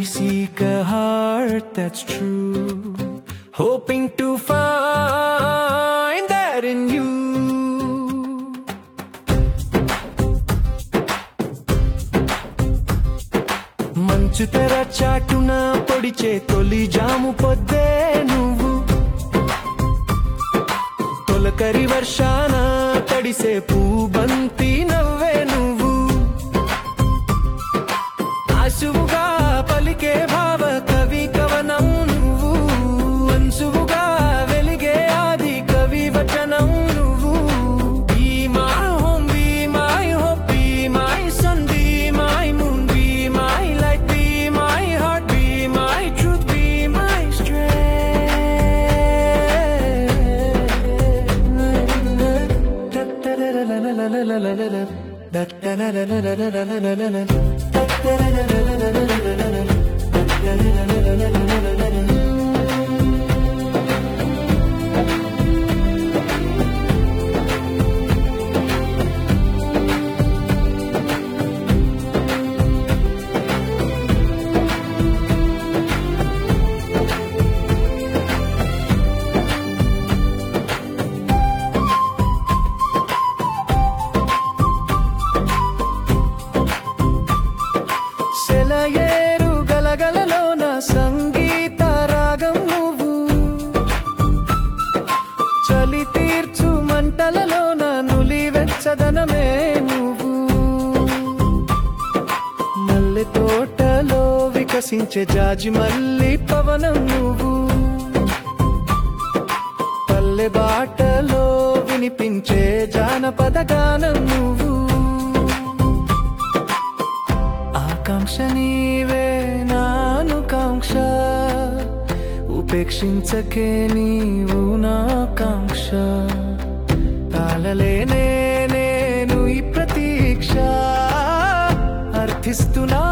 seek a heart that's true, hoping to find that in you. మంచు తెర చాటున పొడిచే తొలి జాము పొద్దే నువ్వు తొలకరి వర్షాన తడిసే పూబంతి నవ్వే నువ్వు ఆశువుగా పలికే భావ కవి కవనం నువ్వు అంశువుగా వెలిగే ఆది కవి వచనం నువ్వు Be my home, be my hope, be my sun, be my moon, be my light, be my heart, be my truth, be my strength. సెలయేరు గలగలలోన సంగీత రాగం నువ్వు చలి తీర్చు మంటలలోన నులి వెచ్చదనమే నువ్వు మల్లె తోటలో వికసించే జాజి మల్లి పవనం నువ్వు పల్లె బాటలో వినిపించే జానపద గానం నువ్వు ఆకాంక్ష నీవే నాను కాంక్ష ఉపేక్షించకే నీవు నా కాంక్ష తాళలేనే నేను ఈ ప్రతీక్ష అర్థిస్తున్నా